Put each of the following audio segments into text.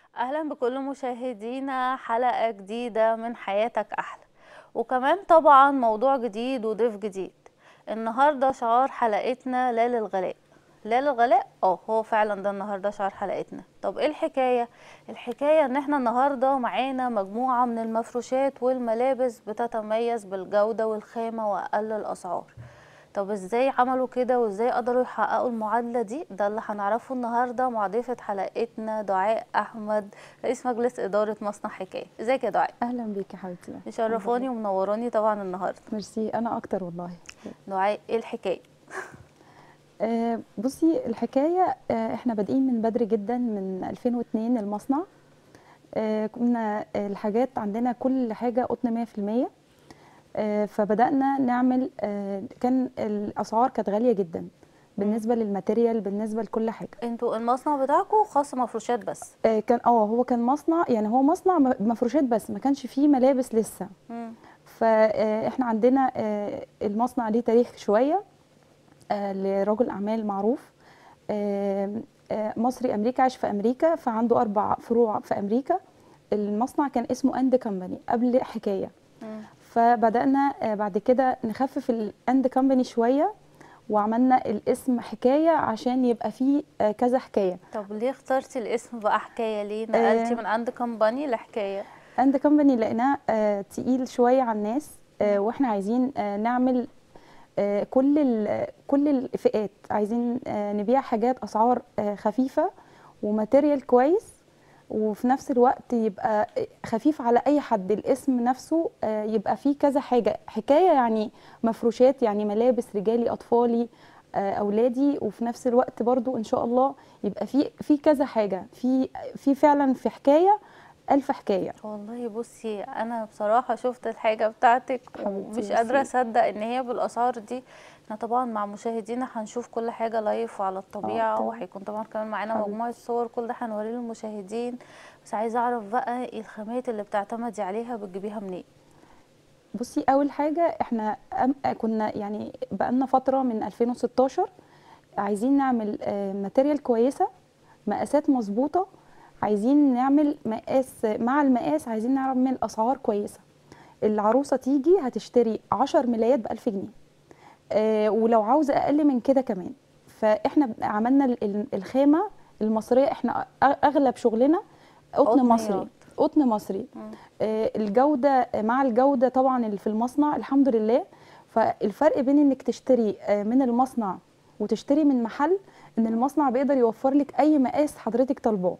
أهلا بكل مشاهدينا حلقة جديدة من حياتك أحلى وكمان طبعا موضوع جديد وضيف جديد النهاردة شعار حلقتنا لا للغلاء لا للغلاء اه هو فعلا ده النهاردة شعار حلقتنا طب ايه الحكاية الحكاية ان احنا النهاردة معانا مجموعة من المفروشات والملابس بتتميز بالجودة والخامة وأقل الأسعار طب ازاي عملوا كده وازاي قدروا يحققوا المعادله دي ده اللي هنعرفه النهارده مع ضيفه حلقتنا دعاء احمد رئيس مجلس اداره مصنع حكايه ازيك يا دعاء اهلا بيك يا حبيبتي مشرفاني ومنوراني طبعا النهارده ميرسي انا اكتر والله دعاء ايه الحكايه آه بصي الحكايه آه احنا بادئين من بدري جدا من 2002 المصنع آه كنا الحاجات عندنا كل حاجه قطن 100% آه فبدانا نعمل آه كان الاسعار كانت غاليه جدا بالنسبه للماتيريال بالنسبه لكل حاجه انتوا المصنع بتاعكم خاص مفروشات بس آه كان اه هو كان مصنع يعني هو مصنع مفروشات بس ما كانش فيه ملابس لسه مم. فاحنا عندنا آه المصنع ليه تاريخ شويه آه لرجل اعمال معروف آه مصري امريكا عاش في امريكا فعنده اربع فروع في امريكا المصنع كان اسمه اند كمباني قبل حكايه مم. فبدانا بعد كده نخفف الاند كمباني شويه وعملنا الاسم حكايه عشان يبقى فيه كذا حكايه طب ليه اخترتي الاسم بقى حكايه ليه نقلتي من عند كمباني لحكايه اند كمباني لقيناه آه تقيل شويه على الناس آه واحنا عايزين آه نعمل آه كل كل الفئات عايزين آه نبيع حاجات اسعار آه خفيفه وماتيريال كويس وفي نفس الوقت يبقى خفيف على اي حد الاسم نفسه آه يبقى فيه كذا حاجه حكايه يعني مفروشات يعني ملابس رجالي اطفالي آه اولادي وفي نفس الوقت برضو ان شاء الله يبقى في في كذا حاجه في في فعلا في حكايه ألف حكاية والله بصي أنا بصراحة شفت الحاجة بتاعتك ومش قادرة أصدق إن هي بالأسعار دي احنا طبعا مع مشاهدينا هنشوف كل حاجة لايف وعلى الطبيعة وهيكون طبعا كمان معانا حبيب. مجموعة صور كل ده هنوريه للمشاهدين بس عايزة أعرف بقى إيه الخامات اللي بتعتمدي عليها بتجيبيها منين؟ بصي أول حاجة احنا كنا يعني بقالنا فترة من 2016 عايزين نعمل ماتيريال كويسة مقاسات مظبوطة عايزين نعمل مقاس مع المقاس عايزين نعمل اسعار كويسه العروسه تيجي هتشتري 10 ملايات ب 1000 جنيه آه ولو عاوزه اقل من كده كمان فاحنا عملنا الخامه المصريه احنا اغلب شغلنا قطن مصري قطن مصري آه الجوده مع الجوده طبعا اللي في المصنع الحمد لله فالفرق بين انك تشتري آه من المصنع وتشتري من محل ان المصنع بيقدر يوفر لك اي مقاس حضرتك طالباه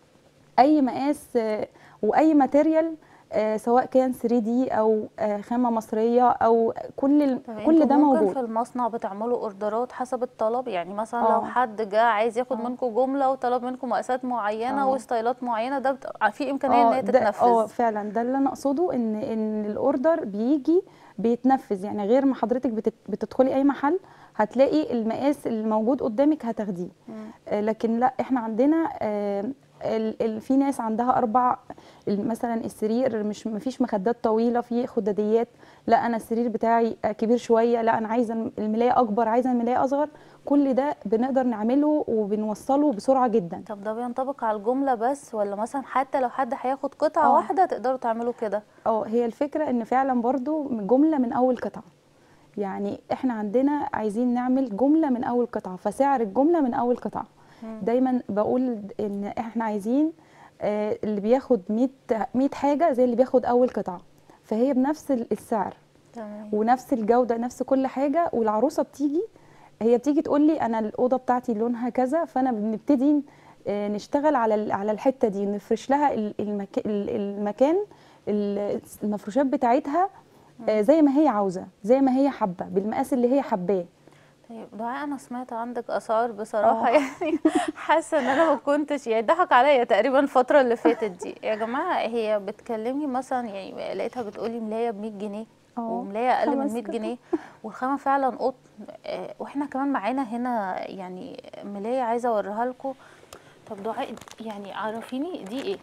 اي مقاس واي ماتيريال سواء كان 3 دي او خامه مصريه او كل كل ده موجود ممكن في المصنع بتعملوا اوردرات حسب الطلب يعني مثلا أوه. لو حد جه عايز ياخد أوه. منكم جمله وطلب منكم مقاسات معينه أوه. وستايلات معينه ده بت... في امكانيه ان هي تتنفذ اه فعلا ده اللي انا اقصده ان ان الاوردر بيجي بيتنفذ يعني غير ما حضرتك بتت... بتدخلي اي محل هتلاقي المقاس الموجود قدامك هتاخديه آه لكن لا احنا عندنا آه ال ال في ناس عندها اربع مثلا السرير مش مفيش مخدات طويله في خداديات لا انا السرير بتاعي كبير شويه لا انا عايزه الملايه اكبر عايزه الملايه اصغر كل ده بنقدر نعمله وبنوصله بسرعه جدا طب ده بينطبق على الجمله بس ولا مثلا حتى لو حد هياخد قطعه أوه. واحده تقدروا تعملوا كده اه هي الفكره ان فعلا برضو جمله من اول قطعه يعني احنا عندنا عايزين نعمل جمله من اول قطعه فسعر الجمله من اول قطعه دايما بقول ان احنا عايزين آه اللي بياخد 100 100 حاجه زي اللي بياخد اول قطعه فهي بنفس السعر تمام ونفس الجوده نفس كل حاجه والعروسه بتيجي هي بتيجي تقول لي انا الاوضه بتاعتي لونها كذا فانا بنبتدي آه نشتغل على على الحته دي نفرش لها المكان المكان المفروشات بتاعتها آه زي ما هي عاوزه زي ما هي حابه بالمقاس اللي هي حباه طيب دعاء انا سمعت عندك اسعار بصراحه أوه. يعني حاسه ان انا ما كنتش يعني ضحك عليا تقريبا الفتره اللي فاتت دي يا جماعه هي بتكلمني مثلا يعني لقيتها بتقولي ملايه ب 100 جنيه وملايه اقل من 100 جنيه والخامه فعلا قطن واحنا كمان معانا هنا يعني ملايه عايزه اوريها لكم طب دعاء يعني عرفيني دي ايه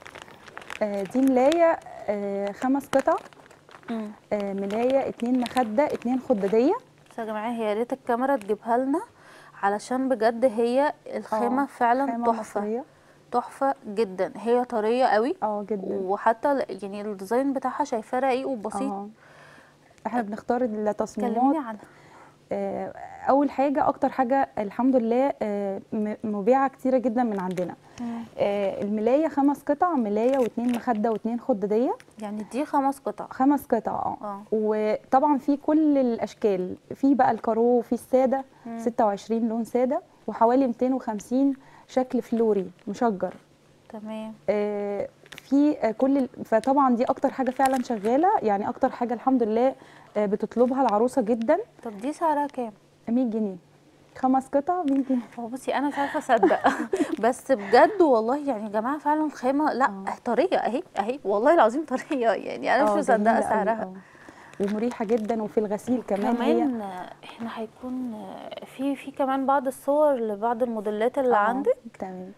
آه دي ملايه آه خمس قطع آه ملايه اتنين مخده اتنين خداديه يا جماعه هي ريت الكاميرا تجيبها لنا علشان بجد هي الخامه فعلا تحفه تحفه جدا هي طريه قوي اه جدا وحتى ال- يعني الديزاين بتاعها شايفاه رقيق وبسيط اه احنا بنختار كلميني التصميمات عنها آه، اول حاجه اكتر حاجه الحمد لله آه، م- مبيعه كتيره جدا من عندنا آه، الملايه خمس قطع ملايه واتنين مخده واتنين خداديه يعني دي خمس قطع خمس قطع اه اه وطبعا في كل الاشكال في بقى الكارو وفي الساده مم. 26 لون ساده وحوالي 250 شكل فلوري مشجر تمام آه، في آه، كل ال- فطبعا دي اكتر حاجه فعلا شغاله يعني اكتر حاجه الحمد لله آه، بتطلبها العروسه جدا طب دي سعرها كام 100 جنيه خمس قطع 100 جنيه هو بصي انا مش عارفه اصدق بس بجد والله يعني يا جماعه فعلا الخامه لا آه. طريه اهي اهي والله العظيم طريه يعني انا مش آه، مصدقه جميلة أوي، سعرها آه. ومريحه جدا وفي الغسيل كمان, هي كمان آه، احنا هيكون آه، في في كمان بعض الصور لبعض الموديلات اللي آه، عندك تمام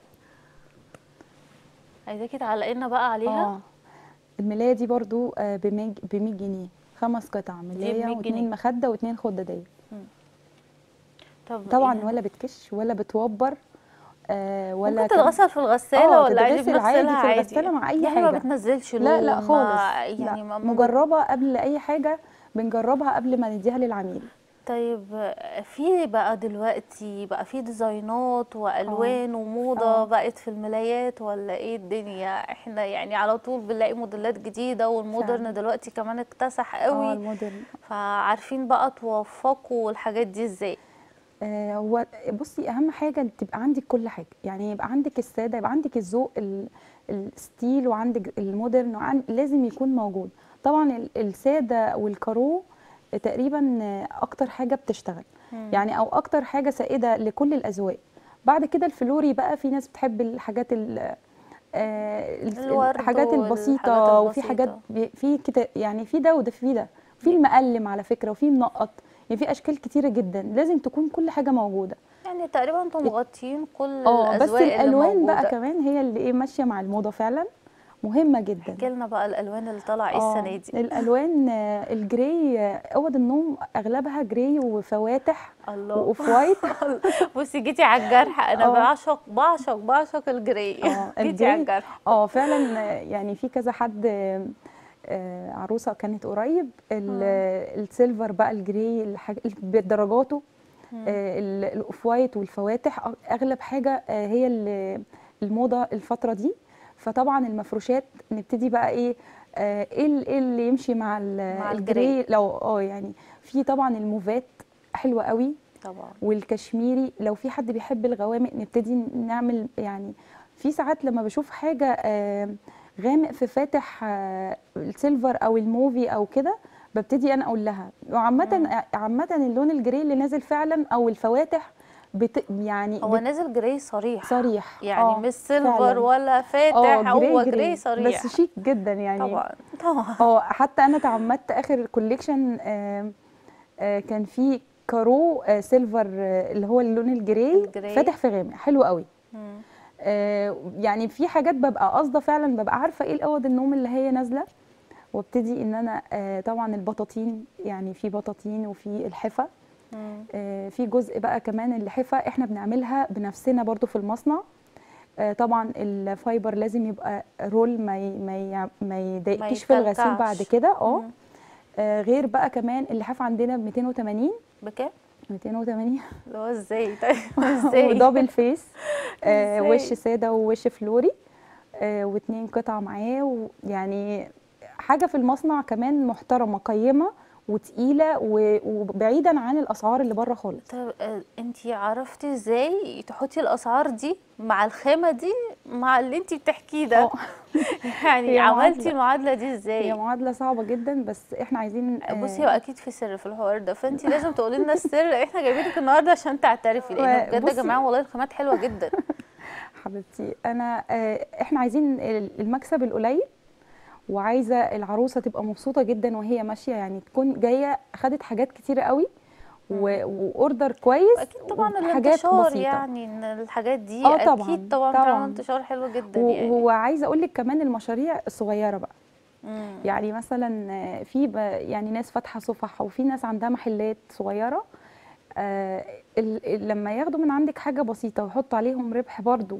عايزاكي تعلقي لنا بقى عليها اه الملايه دي برضو ب 100 جنيه خمس قطع ملايه 100 جنيه. واثنين مخده واثنين خداديه طب طبعا إيه؟ ولا بتكش ولا بتوبر آه ولا ممكن كم- تتغسل في الغساله آه، ولا عادي تتغسل عادي بنغسلها في عادي الغسالة مع أي يعني ما حاجة. بتنزلش لون لا لا ما- خالص يعني لا. ما- مجربه قبل اي حاجه بنجربها قبل ما نديها للعميل طيب آه، في بقى دلوقتي بقى في ديزاينات والوان وموضه آه. بقت في الملايات ولا ايه الدنيا احنا يعني على طول بنلاقي موديلات جديده والمودرن فعلا. دلوقتي كمان اكتسح اه قوي الموديل فعارفين بقى توفقوا الحاجات دي ازاي آه، هو بصي اهم حاجه إن تبقى عندك كل حاجه يعني يبقى عندك الساده يبقى عندك الذوق ال- الستيل وعندك المودرن وعن لازم يكون موجود طبعا ال- الساده والكارو تقريبا آه، اكتر حاجه بتشتغل يعني او اكتر حاجه سائده لكل الاذواق بعد كده الفلوري بقى في ناس بتحب الحاجات ال آه، ال- الورد الحاجات والحاجات البسيطه وفي البسيطة. حاجات بي- في كده يعني في ده وده في ده في المقلم على فكره وفي منقط يعني في اشكال كتيره جدا لازم تكون كل حاجه موجوده يعني تقريبا انتم مغطيين كل اه بس الاذواق اللي الالوان بقى موجودة. كمان هي اللي ايه ماشيه مع الموضه فعلا مهمه جدا احكي لنا بقى الالوان اللي طالعه ايه آه، السنه دي الالوان آه، الجراي آه، اوض النوم اغلبها جراي وفواتح الله واوف وايت بصي جيتي على الجرح انا اه. بعشق بعشق بعشق الجري اه جيتي على الجراي الجرح اه فعلا آه، يعني في كذا حد آه، آه، عروسه كانت قريب ال- آه، السيلفر بقى الجراي الحاج- بدرجاته آه، ال- الاوف وايت والفواتح أ- اغلب حاجه آه، هي ال- الموضه الفتره دي فطبعا المفروشات نبتدي بقى ايه آه، ايه ال- إيه اللي يمشي مع, ال- مع الجراي لو اه يعني في طبعا الموفات حلوه قوي طبعا والكشميري لو في حد بيحب الغوامق نبتدي نعمل يعني في ساعات لما بشوف حاجه آه، غامق في فاتح آه، السيلفر او الموفي او كده ببتدي انا اقول لها وعامه عامه اللون الجري اللي نازل فعلا او الفواتح بت يعني هو بت- نازل جراي صريح صريح يعني آه، مش سيلفر فعلاً. ولا فاتح آه، هو جراي صريح بس شيك جدا يعني طبعا طبعا اه حتى انا تعمدت اخر كوليكشن كان في كارو آه، سيلفر آه، اللي هو اللون الجراي الجراي. فاتح في غامق حلو قوي مم. آه، يعني في حاجات ببقى قاصده فعلا ببقى عارفه ايه الاوض النوم اللي هي نازله وابتدي ان انا آه، طبعا البطاطين يعني في بطاطين وفي الحفه مم. آه، في جزء بقى كمان اللحفه احنا بنعملها بنفسنا برضو في المصنع آه، طبعا الفايبر لازم يبقى رول ما ي- ما ي- ما يضايقكيش في الغسيل يكلكعش. بعد كده اه مم. آه، غير بقى كمان اللحاف عندنا ب 280 بكام 280 اللي هو ازاي طيب ازاي ودبل فيس آه، إزاي؟ وش ساده ووش فلوري آه، واتنين قطع معاه ويعني حاجه في المصنع كمان محترمه قيمه وتقيله و- وبعيدا عن الاسعار اللي بره خالص طب انت عرفتي ازاي تحطي الاسعار دي مع الخامه دي مع اللي انت بتحكيه ده آه. يعني هي عملتي معادلة. المعادله دي هي ازاي معادله صعبه جدا بس احنا عايزين آه، بصي هو اكيد في سر في الحوار ده فانت لازم تقولي لنا السر احنا جايبينك النهارده عشان تعترفي لان بجد يا بصي- جماعه والله الخامات حلوه جدا حبيبتي انا آه، احنا عايزين المكسب القليل وعايزه العروسه تبقى مبسوطه جدا وهي ماشيه يعني تكون جايه خدت حاجات كتيره قوي و- واوردر كويس اكيد طبعا وحاجات الانتشار بسيطة. يعني ان الحاجات دي آه طبعاً، اكيد طبعا طبعاً. بتعمل انتشار حلو جدا و- يعني وعايزه اقول لك كمان المشاريع الصغيره بقى مم. يعني مثلا آه، في ب- يعني ناس فاتحه صفح وفي ناس عندها محلات صغيره آه، ال- ال- لما ياخدوا من عندك حاجه بسيطه ويحطوا عليهم ربح برضو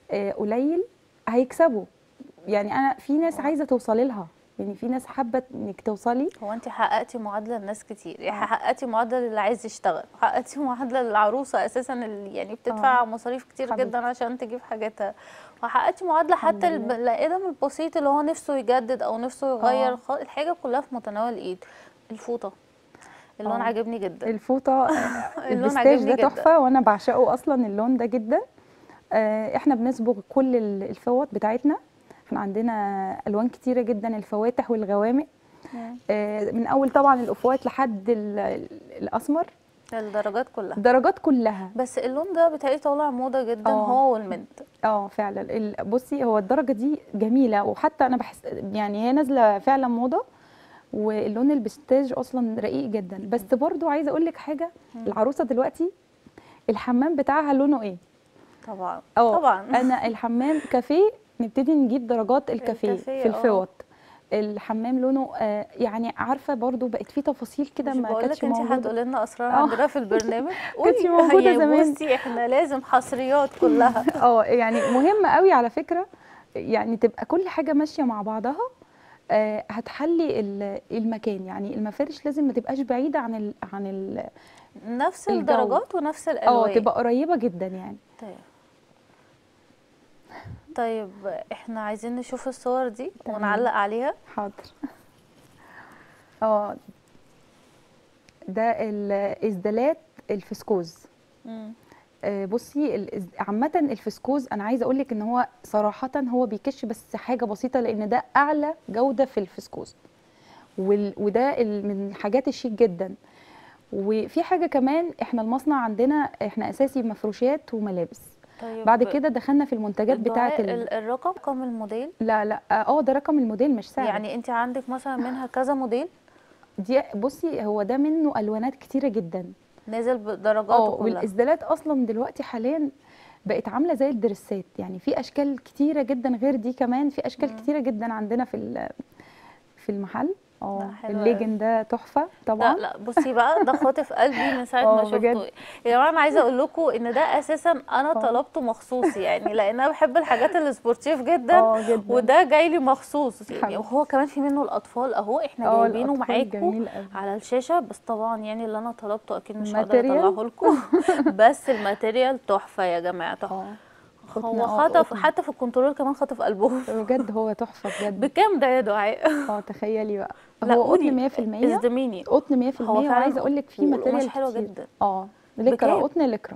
آه، قليل هيكسبوا يعني انا في ناس آه. عايزه توصلي لها يعني في ناس حابه انك توصلي هو انت حققتي معادله لناس كتير يعني آه. حققتي معادله للي عايز يشتغل حققتي معادله للعروسه اساسا اللي يعني بتدفع مصاريف كتير حبيبتي. جدا عشان تجيب حاجاتها وحققتي معادله الحمد حتى لله. البني ادم البسيط اللي هو نفسه يجدد او نفسه يغير آه. خ- الحاجه كلها في متناول الايد الفوطه اللون آه. عاجبني جدا الفوطه اللون البستاج عاجبني ده جدا. تحفه وانا بعشقه اصلا اللون ده جدا آه، احنا بنصبغ كل ال- الفوط بتاعتنا احنا عندنا الوان كتيره جدا الفواتح والغوامق مم. آه، من اول طبعا الاوفوات لحد ال- ال- الاسمر الدرجات كلها الدرجات كلها بس اللون ده بتهيألي طالع موضه جدا آه. هو والمنت اه فعلا ال- بصي هو الدرجه دي جميله وحتى انا بحس يعني هي نازله فعلا موضه واللون البستاج اصلا رقيق جدا بس برضو عايزه اقول لك حاجه العروسه دلوقتي الحمام بتاعها لونه ايه طبعا اه طبعا انا الحمام كافيه نبتدي نجيب درجات الكافيه الكافيه، في اه. الفوط الحمام لونه آه يعني عارفه برضو بقت فيه تفاصيل كده مش ما بقول كانتش لك انت موجوده هتقولي لنا اسرار اه. عندنا في البرنامج كانتش قولي. موجودة يعني زمان. بصي احنا لازم حصريات كلها اه يعني مهم قوي على فكره يعني تبقى كل حاجه ماشيه مع بعضها آه، هتحلي ال- المكان يعني المفارش لازم ما تبقاش بعيده عن ال عن ال نفس الجو. الدرجات ونفس اه الالوان تبقى قريبه جدا يعني طيب طيب احنا عايزين نشوف الصور دي تمام. ونعلق عليها حاضر اه ده الاسدالات الفسكوز مم. آه، بصي الإز- عامة الفسكوز أنا عايزة أقول لك إن هو صراحة هو بيكش بس حاجة بسيطة لأن ده أعلى جودة في الفسكوز وال- وده ال- من الحاجات الشيك جدا وفي حاجة كمان إحنا المصنع عندنا إحنا أساسي مفروشات وملابس طيب بعد كده دخلنا في المنتجات بتاعة الدعاء- ال... ال- الرقم رقم الموديل لا لا اه ده رقم الموديل مش سعر يعني انت عندك مثلا منها كذا موديل دي بصي هو ده منه ألوانات كتيرة جدا نازل اه بدرجاته كلها والاسدالات اصلا دلوقتي حاليا بقت عامله زي الدرسات يعني في اشكال كتيره جدا غير دي كمان في اشكال مم. كتيره جدا عندنا في ال- في المحل اه لا، حلو الليجن ده تحفه طبعا لا لا بصي بقى ده خاطف قلبي من ساعه ما اه، بجد. شفته يا جماعه انا عايزه اقول لكم ان ده اساسا انا اه. طلبته مخصوص يعني لان انا بحب الحاجات السبورتيف جدا اه جدا وده جاي لي مخصوص يعني حبيبي. وهو كمان في منه الاطفال اهو احنا اه جايبينه الأطفال معاكم جميل قوي على الشاشه بس طبعا يعني اللي انا طلبته اكيد مش هقدر ماتيريال؟ اطلعه لكم بس الماتيريال تحفه يا جماعه تحفه اه قطن، هو اه، خطف قطن. حتى في الكنترول كمان خطف قلبهم بجد هو تحفه بجد بكام ده يا دعاء اه تخيلي بقى لا هو قولي، قطن 100% اصدميني قطن 100% هو فعلا وعايزه اقول لك في والقماش ماتيريال حلوة كتير. جدا. اه لكرة بكام؟ قطن لكرة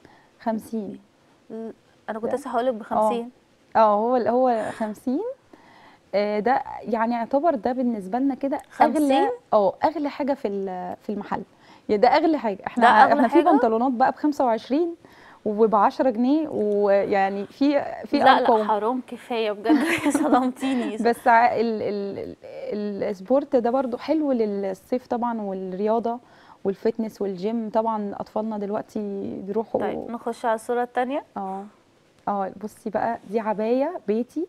50 انا كنت ده. لسه هقول لك ب 50 اه هو هو 50 آه، ده يعني يعتبر ده بالنسبه لنا كده 50 اغلى اه اغلى حاجه في ال- في المحل يعني ده اغلى حاجه احنا ده أغلى احنا في حاجة؟ بنطلونات بقى ب 25 وب 10 جنيه ويعني في في لا لا ارقام حرام كفايه بجد صدمتيني بس ع- ال ال ال السبورت ده برضو حلو للصيف طبعا والرياضه والفتنس والجيم طبعا اطفالنا دلوقتي بيروحوا طيب نخش على الصوره الثانيه اه اه بصي بقى دي عبايه بيتي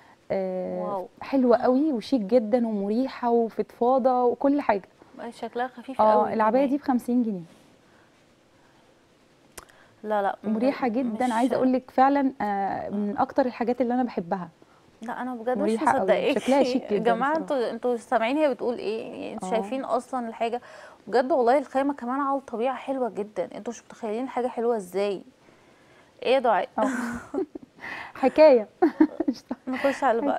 آه واو. حلوه قوي وشيك جدا ومريحه وفضفاضه وكل حاجه شكلها خفيف قوي اه العبايه دي ب 50 جنيه لا لا م- مريحه جدا مش- عايزه اقول لك فعلا آه من اكتر الحاجات اللي انا بحبها لا انا بجد مش مريحة قوي، مصدقاك شكلها شيك يا جدا جماعه بصراحة. انتوا انتوا سامعين هي بتقول ايه يعني انتوا اه. شايفين اصلا الحاجه بجد والله الخامه كمان على الطبيعه حلوه جدا انتوا مش متخيلين الحاجه حلوه ازاي ايه يا دعاء اه حكايه نخش على اللي بعده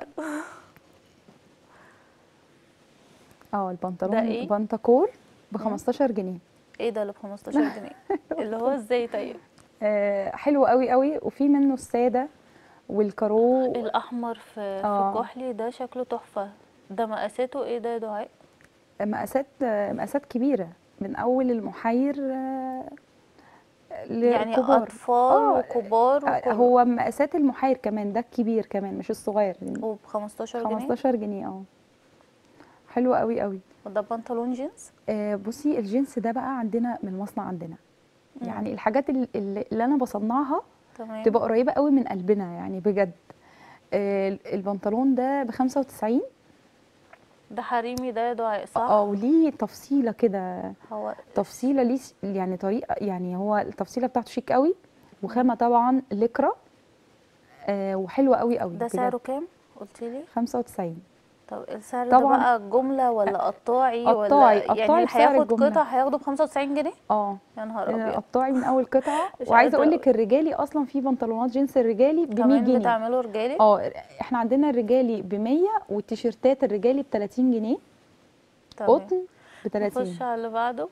اه البنطلون ده ايه؟ بنطكور ب 15 جنيه ايه ده اللي ب 15 جنيه اللي هو ازاي طيب آه حلو قوي قوي وفي منه الساده والكارو الاحمر في في اه. كحلي ده شكله تحفه ده مقاساته ايه ده يا دعاء مقاسات آه، مقاسات كبيره من اول المحير آه، يعني للكبار اطفال اه، وكبار آه، وكله هو مقاسات المحير كمان ده الكبير كمان مش الصغير وب 15 جنيه 15 جنيه اه حلو قوي قوي وده بنطلون جينز آه بصي الجنس ده بقى عندنا من المصنع عندنا مم. يعني الحاجات اللي, اللي انا بصنعها تمام تبقى قريبه قوي من قلبنا يعني بجد آه البنطلون ده ب 95 ده حريمي ده يا دعاء صح اه وليه تفصيله كده هو تفصيله ليه س- يعني طريقه يعني هو التفصيله بتاعته شيك قوي وخامه طبعا لكرة آه وحلوه قوي قوي ده بجد. سعره كام قلتي لي 95 طب السعر ده طبعاً. بقى جمله ولا قطاعي ولا قطاعي، يعني قطاعي اللي بسعر هياخد الجملة. قطع هياخده ب 95 جنيه اه يا نهار ابيض قطاعي من اول قطعه مش وعايزه قادرة اقول لك الرجالي اصلا في بنطلونات جينز الرجالي ب 100 كمان جنيه بتعملوا رجالي اه احنا عندنا الرجالي ب 100 والتيشيرتات الرجالي ب 30 جنيه تمام. قطن ب 30 نخش على اللي بعده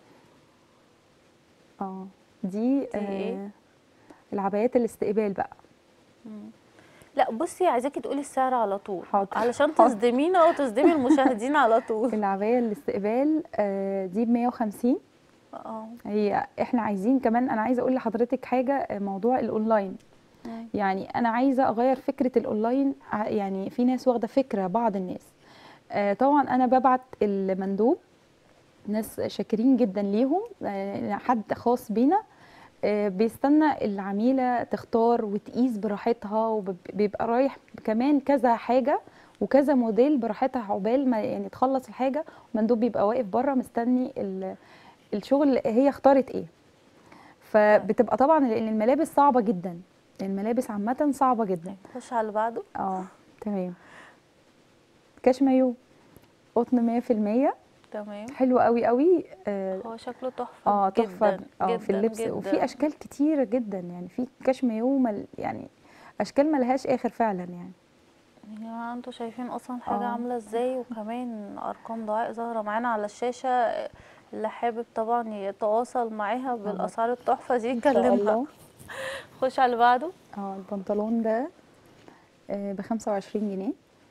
اه دي, دي إيه؟ آه العبايات الاستقبال بقى لا بصي عايزاكي تقولي السعر على طول حاضر. علشان حاضر. تصدمينا وتصدمي المشاهدين على طول العبايه الاستقبال آه دي ب 150 اه هي احنا عايزين كمان انا عايزه اقول لحضرتك حاجه آه، موضوع الاونلاين مم. يعني انا عايزه اغير فكره الاونلاين ع- يعني في ناس واخده فكره بعض الناس آه، طبعا انا ببعت المندوب ناس شاكرين جدا ليهم آه، حد خاص بينا آه، بيستنى العميله تختار وتقيس براحتها وبيبقى رايح كمان كذا حاجه وكذا موديل براحتها عقبال ما يعني تخلص الحاجه المندوب بيبقى واقف بره مستني ال- الشغل هي اختارت ايه فبتبقى طبعا لان الملابس صعبه جدا الملابس عامه صعبه جدا نخش على اللي بعده اه تمام كاش مايو قطن 100% تمام حلو قوي قوي اه هو شكله تحفه آه، جدا تحفه اه في جداً اللبس جداً. وفي اشكال كتيره جدا يعني في كاش مايو مل يعني اشكال ملهاش اخر فعلا يعني يا جماعه انتوا شايفين اصلا حاجه آه. عامله ازاي وكمان ارقام دعاء ظاهره معانا على الشاشه اللي حابب طبعا يتواصل معاها بالاسعار التحفه دي ان شاء يكلمها الله خش على اللي بعده اه البنطلون ده ب 25 جنيه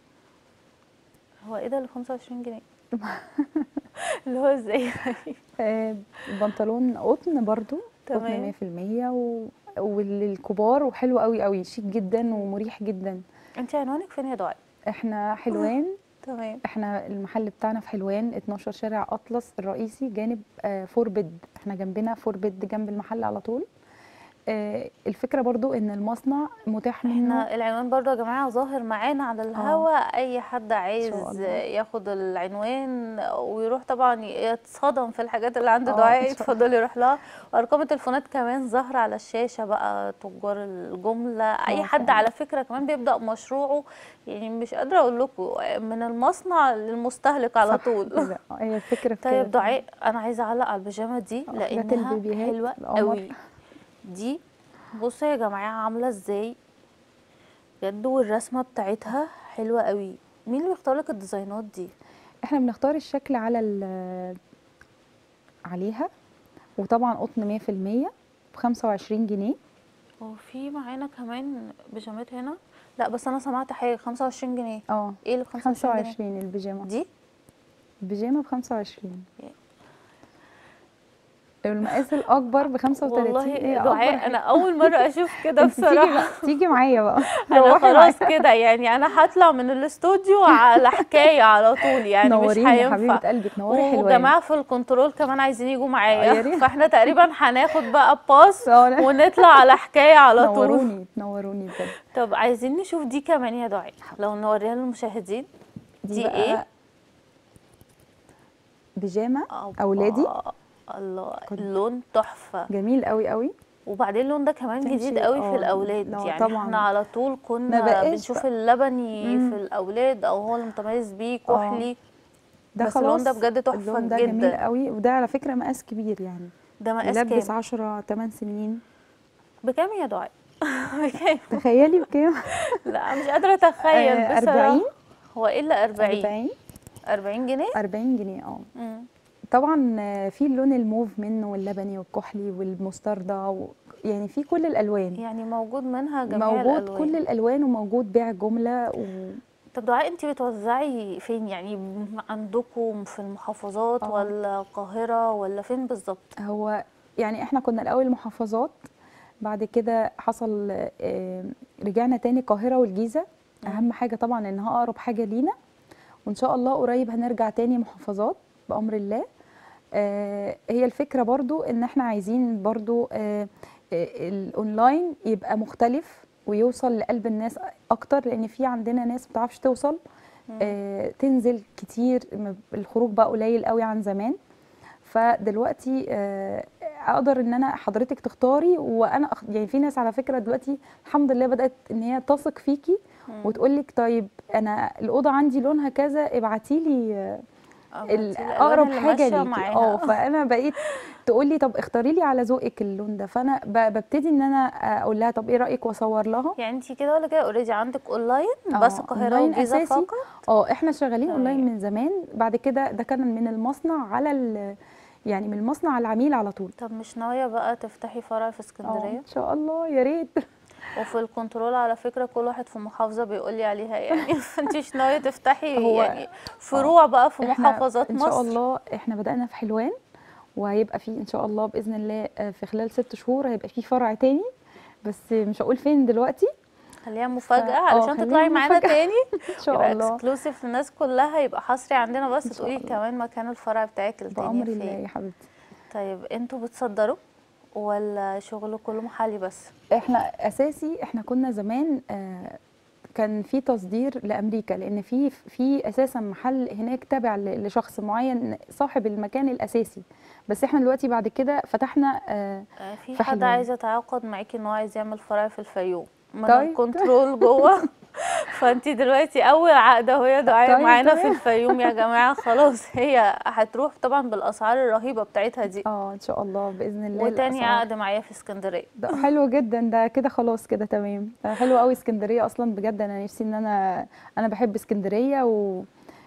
هو ايه ده اللي 25 جنيه اللي هو ازاي آه، بنطلون قطن برضو تمام. قطن 100% و... وللكبار وحلو قوي قوي شيك جدا ومريح جدا انت عنوانك فين يا دعاء احنا حلوان تمام احنا المحل بتاعنا في حلوان 12 شارع اطلس الرئيسي جانب آه، فور بيد احنا جنبنا فور بيد جنب المحل على طول آه، الفكره برضو ان المصنع متاح منه احنا العنوان برضو يا جماعه ظاهر معانا على الهوا اي حد عايز الله. ياخد العنوان ويروح طبعا يتصدم في الحاجات اللي عند اه، دعاء إن شاء يتفضل يروح لها وارقام التليفونات كمان ظاهره على الشاشه بقى تجار الجمله اي اه، حد فعلا. على فكره كمان بيبدا مشروعه يعني مش قادره اقول لكم من المصنع للمستهلك على صح طول كده. اه، هي الفكره في كده طيب دعاء انا عايزه اعلق على البيجامه دي اه، حاجات لانها البيبيهات حلوه القمر. قوي دي بصوا يا جماعه عامله ازاي بجد والرسمه بتاعتها حلوه قوي مين اللي بيختار لك الديزاينات دي احنا بنختار الشكل على ال- عليها وطبعا قطن 100% ب 25 جنيه وفي معانا كمان بيجامات هنا لا بس انا سمعت حاجه 25 جنيه اه ايه اللي ب 25 جنيه 25 البيجامه دي البيجامه ب 25 المقاس الاكبر ب 35 والله ايه أكبر دعاء حاجة؟ انا اول مره اشوف كده انت تيجي بصراحه بقى تيجي معايا بقى انا روحي خلاص معايا. كده يعني انا هطلع من الاستوديو على حكايه على طول يعني مش نوريني يا حبيبه هينفع قلبي تنوري حلوان وجماعه في الكنترول كمان عايزين يجوا يا معايا ريت. فاحنا تقريبا هناخد بقى باص اه، ونطلع على حكايه على طول نوروني نوروني بجد طب عايزين نشوف دي كمان يا دعاء لو نوريها للمشاهدين دي, بقى ايه بيجامه أوبا. اولادي الله كنت- اللون تحفه جميل قوي قوي وبعدين اللون ده كمان تمشي- جديد قوي في اه، الاولاد لا، يعني طبعاً. احنا على طول كنا بقاش بنشوف بقى. اللبني مم. في الاولاد او هو المتميز بيه اه. كحلي ده بس خلاص اللون ده بجد تحفة اللون ده جميل جدا. قوي وده على فكره مقاس كبير يعني ده مقاس يلبس كام 10 8 سنين بكام يا دعاء بكام تخيلي بكام لا مش قادره اتخيل آه، بصراحه 40 هو ايه الا 40 40 40 جنيه 40 جنيه اه مم. طبعا آه، في اللون الموف منه واللبني والكحلي والمستردة و... يعني في كل الالوان يعني موجود منها جميع موجود الالوان كل الالوان وموجود بيع جمله و... طب دعاء انت بتوزعي فين يعني عندكم في المحافظات اه. ولا القاهره ولا فين بالظبط هو يعني احنا كنا الاول محافظات بعد كده حصل آه، رجعنا تاني القاهره والجيزه اهم حاجه طبعا انها اقرب حاجه لينا وان شاء الله قريب هنرجع تاني محافظات بامر الله آه، هي الفكره برضو ان احنا عايزين برضو آه، آه، الاونلاين يبقى مختلف ويوصل لقلب الناس اكتر لان في عندنا ناس ما بتعرفش توصل آه، تنزل كتير م- الخروج بقى قليل قوي عن زمان فدلوقتي آه، اقدر ان انا حضرتك تختاري وانا أخ... يعني في ناس على فكره دلوقتي الحمد لله بدات ان هي تثق فيكي مم. وتقول لك طيب انا الاوضه عندي لونها كذا ابعتي لي آه، بنتي الألوان اقرب اللي حاجه ماشية ليكي معاها. اه فانا بقيت تقول لي طب اختاري لي على ذوقك اللون ده فانا ب- ببتدي ان انا اقول لها طب ايه رايك واصور لها يعني انت كده ولا كده اوريدي عندك اونلاين آه، بس القاهره أونلاين والجيزه أساسي. فقط اه احنا شغالين اونلاين تمام. من زمان بعد كده ده كان من المصنع على ال... يعني من المصنع على العميل على طول طب مش ناويه بقى تفتحي فرع في اه اسكندريه ان شاء الله يا ريت وفي الكنترول على فكره كل واحد في محافظه بيقول لي عليها يعني فانت مش ناويه تفتحي هو- يعني فروع بقى في احنا محافظات ان مصر شاء الله احنا بدأنا في حلوان وهيبقى في ان شاء الله باذن الله آه، في خلال ست شهور هيبقى في فرع تاني بس مش هقول فين دلوقتي خليها مفاجاه اه، علشان خليها تطلعي معانا مفاجأة. تاني ان شاء يبقى الله اكسكلوسيف للناس كلها يبقى حصري عندنا بس إن شاء تقولي الله. كمان مكان الفرع بتاعك التاني بأمر الله فين يا حبيبتي طيب انتوا بتصدروا ولا شغل كله محلي بس احنا اساسي احنا كنا زمان آه، كان في تصدير لامريكا لان في في اساسا محل هناك تابع ل- لشخص معين صاحب المكان الاساسي بس احنا دلوقتي بعد كده فتحنا آه، آه، في في حد حلوان. عايز يتعاقد معاكي ان هو عايز يعمل فرع في الفيوم من طيب. الكنترول جوه فانت دلوقتي اول عقده وهي دعايه طيب، معانا في تمام. الفيوم يا جماعه خلاص هي هتروح طبعا بالاسعار الرهيبه بتاعتها دي اه ان شاء الله باذن الله وتاني الأسعار. عقد معايا في اسكندريه ده حلو جدا ده كده خلاص كده تمام ده حلو قوي اسكندريه اصلا بجد انا نفسي ان انا انا بحب اسكندريه و...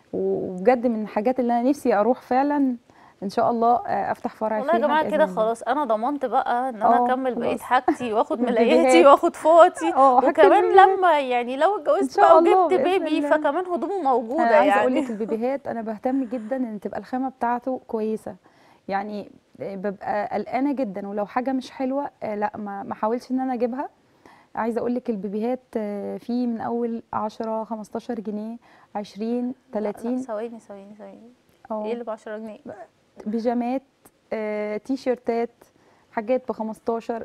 وبجد من الحاجات اللي انا نفسي اروح فعلا ان شاء الله آه، افتح فرع والله يا فيها جماعه بإذن كده الله. خلاص انا ضمنت بقى ان انا اه، اكمل بقيه خلاص. حاجتي واخد البيبيهات. ملاياتي واخد فوطي اه حاجة وكمان البيبيهات. لما يعني لو اتجوزت شاء بقى الله وجبت بإذن بيبي الله. فكمان هدومه موجوده انا عايزه اقول يعني لك البيبيهات انا بهتم جدا ان تبقى الخامه بتاعته كويسه يعني ببقى قلقانه جدا ولو حاجه مش حلوه آه، لا ما ما احاولش ان انا اجيبها عايزه اقول لك البيبيهات آه، في من اول 10 15 جنيه 20 لا، لا، 30 ثواني ثواني ثواني ايه اه اللي ب 10 جنيه بيجامات آه، تي شيرتات حاجات ب 15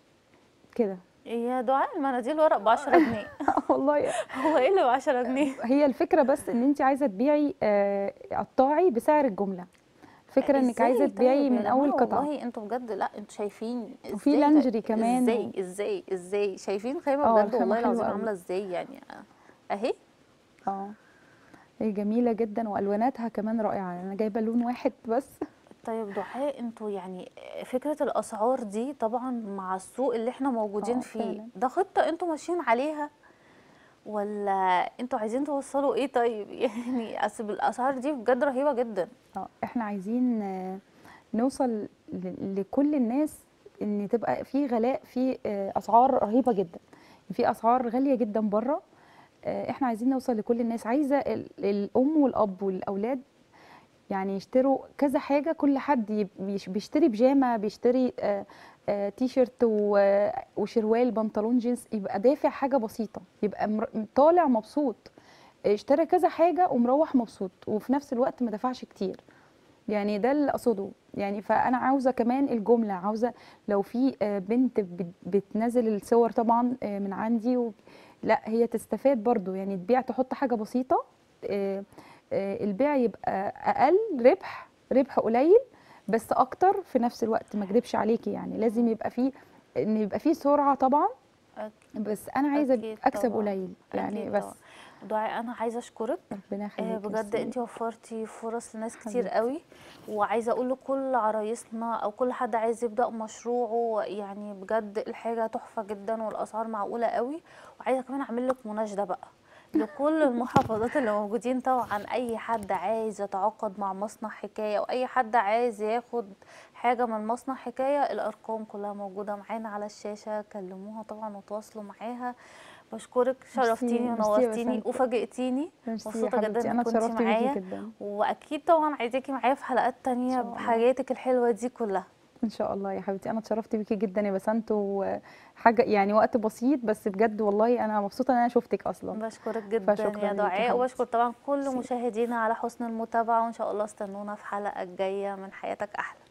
كده يا دعاء المناديل ورق ب 10 جنيه والله هو ايه اللي ب 10 جنيه هي الفكره بس ان انت عايزه تبيعي آه، قطاعي بسعر الجمله فكره انك إزاي عايزه طيب تبيعي يا من جماعة؟ اول قطعه والله انتوا بجد لا انتوا شايفين وفي إزاي ده- لانجري كمان ازاي ازاي ازاي شايفين خيمه اه، بجد الخامة والله حلوة العظيم قوي. عامله ازاي يعني اهي اه هي جميله جدا والواناتها كمان رائعه انا جايبه لون واحد بس طيب دعاء انتوا يعني فكره الاسعار دي طبعا مع السوق اللي احنا موجودين اه، فيه فعلا. ده خطه انتوا ماشيين عليها ولا انتوا عايزين توصلوا ايه طيب يعني اصل الاسعار دي بجد رهيبه جدا اه احنا عايزين آه، نوصل ل- لكل الناس ان تبقى في غلاء في آه، اسعار رهيبه جدا في اسعار غاليه جدا بره آه، احنا عايزين نوصل لكل الناس عايزه ال- الام والاب والاولاد يعني يشتروا كذا حاجه كل حد يب- بيش- بيشتري بيجامه بيشتري آه، آه، تي شيرت و- وشروال بنطلون جينز يبقى دافع حاجه بسيطه يبقى مر- طالع مبسوط اشترى كذا حاجه ومروح مبسوط وفي نفس الوقت ما دفعش كتير يعني ده اللي اقصده يعني فانا عاوزه كمان الجمله عاوزه لو في آه، بنت بت- بتنزل الصور طبعا آه، من عندي و... لا هي تستفاد برضو يعني تبيع تحط حاجه بسيطه آه، آه، البيع يبقى اقل ربح ربح قليل بس اكتر في نفس الوقت ما اكدبش عليكي يعني لازم يبقى فيه ان يبقى فيه سرعه طبعا أك- بس انا عايزه أكيد اكسب طبعاً. قليل يعني أكيد بس طبعاً. دعاء انا عايزه اشكرك ربنا آه، يخليكي بجد ميرسي. انت وفرتي فرص لناس كتير حبيبتي. قوي وعايزه اقول لكل عرايسنا او كل حد عايز يبدا مشروعه يعني بجد الحاجه تحفه جدا والاسعار معقوله قوي وعايزه كمان اعمل لك مناشده بقى لكل المحافظات اللي موجودين طبعا اي حد عايز يتعاقد مع مصنع حكايه او اي حد عايز ياخد حاجه من مصنع حكايه الارقام كلها موجوده معانا على الشاشه كلموها طبعا وتواصلوا معاها بشكرك شرفتيني ميرسي يا ونورتيني بسنت. وفاجئتيني ميرسي يا مبسوطه جدا حبيبتي انا انك كنتي اتشرفت معايا بيكي جدا واكيد طبعا عايزاكي معايا في حلقات تانية شاء الله. بحاجاتك الحلوه دي كلها ان شاء الله يا حبيبتي انا اتشرفت بيكي جدا يا بسنت وحاجه يعني وقت بسيط بس بجد والله انا مبسوطه ان انا شفتك اصلا بشكرك جدا فشكراً يا ليكي دعاء حبيبتي. وبشكر طبعا كل ميرسي. مشاهدينا على حسن المتابعه وان شاء الله استنونا في حلقه جايه من حياتك احلى